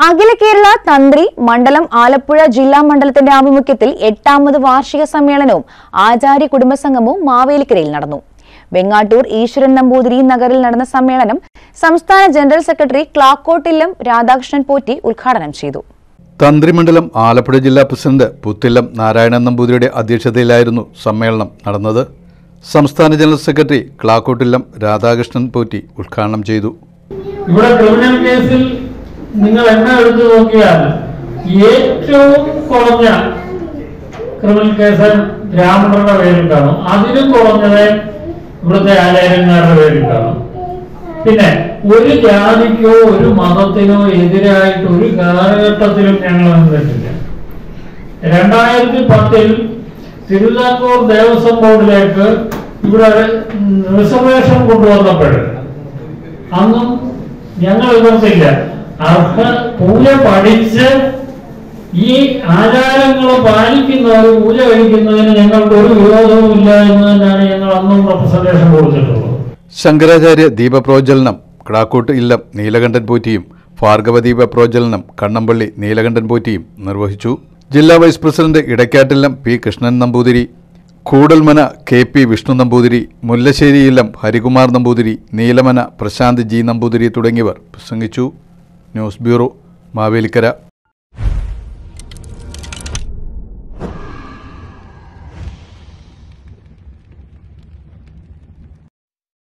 അഖില കേരള തന്ത്രി മണ്ഡലം ആലപ്പുഴ ജില്ലാ മണ്ഡലത്തിന്റെ ആഭിമുഖ്യത്തിൽ എട്ടാമത് വാർഷിക സമ്മേളനവും ആചാര്യ കുടുംബസംഗമവും മാവേലിക്കരയിൽ നടന്നു വെങ്ങാട്ടൂർ ഈശ്വരൻ നമ്പൂതിരി നഗറിൽ നടന്ന സമ്മേളനം സംസ്ഥാന ജനറൽ സെക്രട്ടറി ക്ലാക്കോട്ടില്ലം രാധാകൃഷ്ണൻ പോറ്റി ഉദ്ഘാടനം ചെയ്തു തന്ത്രിമണ്ഡലം ആലപ്പുഴ ജില്ലാ പ്രസിഡന്റ് പുത്തില്ലം നാരായണൻ നമ്പൂതിരിയുടെ അധ്യക്ഷതയിലായിരുന്നു സമ്മേളനം നടന്നത് സംസ്ഥാന ജനറൽ സെക്രട്ടറി ക്ലാക്കോട്ടില്ലം രാധാകൃഷ്ണൻ പോറ്റി ഉദ്ഘാടനം ചെയ്തു ഇവിടെ ക്രിമിനൽ കേസിൽ നിങ്ങൾ എണ്ണ എടുത്തു നോക്കിയാൽ ഏറ്റവും കുറഞ്ഞ ക്രിമിനൽ കേസ് ബ്രാഹ്മണരുടെ പേരിൽ കാണും അതിലും കുറഞ്ഞത് ഇവിടുത്തെ ആചാര്യന്മാരുടെ പേരിൽ കാണും പിന്നെ ഒരു ജാതിക്കോ ഒരു മതത്തിനോ എതിരായിട്ട് ഒരു കാലഘട്ടത്തിലും ഞങ്ങൾ നിന്നിട്ടില്ല രണ്ടായിരത്തി പത്തിൽ തിരുവിതാംകൂർ ദേവസ്വം ബോർഡിലേക്ക് ഇവിടെ റിസർവേഷൻ കൊണ്ടുവന്നപ്പോൾ അന്നും ഞങ്ങൾ എതിർത്തില്ല അർഹ പൂജ പഠിച്ച് ഈ ആചാരങ്ങൾ പാലിക്കുന്നവർ പൂജ കഴിക്കുന്നതിന് ഞങ്ങൾക്ക് ഒരു വിരോധവും ഇല്ല എന്ന് തന്നെയാണ് ഞങ്ങൾ അന്നും റെപ്രസെന്റേഷൻ കൊടുത്തിട്ടുള്ളത് ശങ്കരാചാര്യ ദീപപ്രോജ്വലനം ക്ലാക്കോട്ട് ഇല്ലം നീലകണ്ഠൻ പോറ്റിയും ഭാർഗവ ദീപ പ്രോജ്വലനം കണ്ണമ്പള്ളി നീലകണ്ഠൻ പോറ്റിയും നിർവഹിച്ചു ജില്ലാ vice president Idaykkattillam P Krishnan Namboothiri Koodalmana K P Vishnu Namboothiri Mullassery ഇല്ലം ഹരികുമാർ നമ്പൂതിരി നീലമന പ്രശാന്ത് ജി നമ്പൂതിരി തുടങ്ങിയവർ പ്രസംഗിച്ചു ന്യൂസ് ബ്യൂറോ മാവേലിക്കര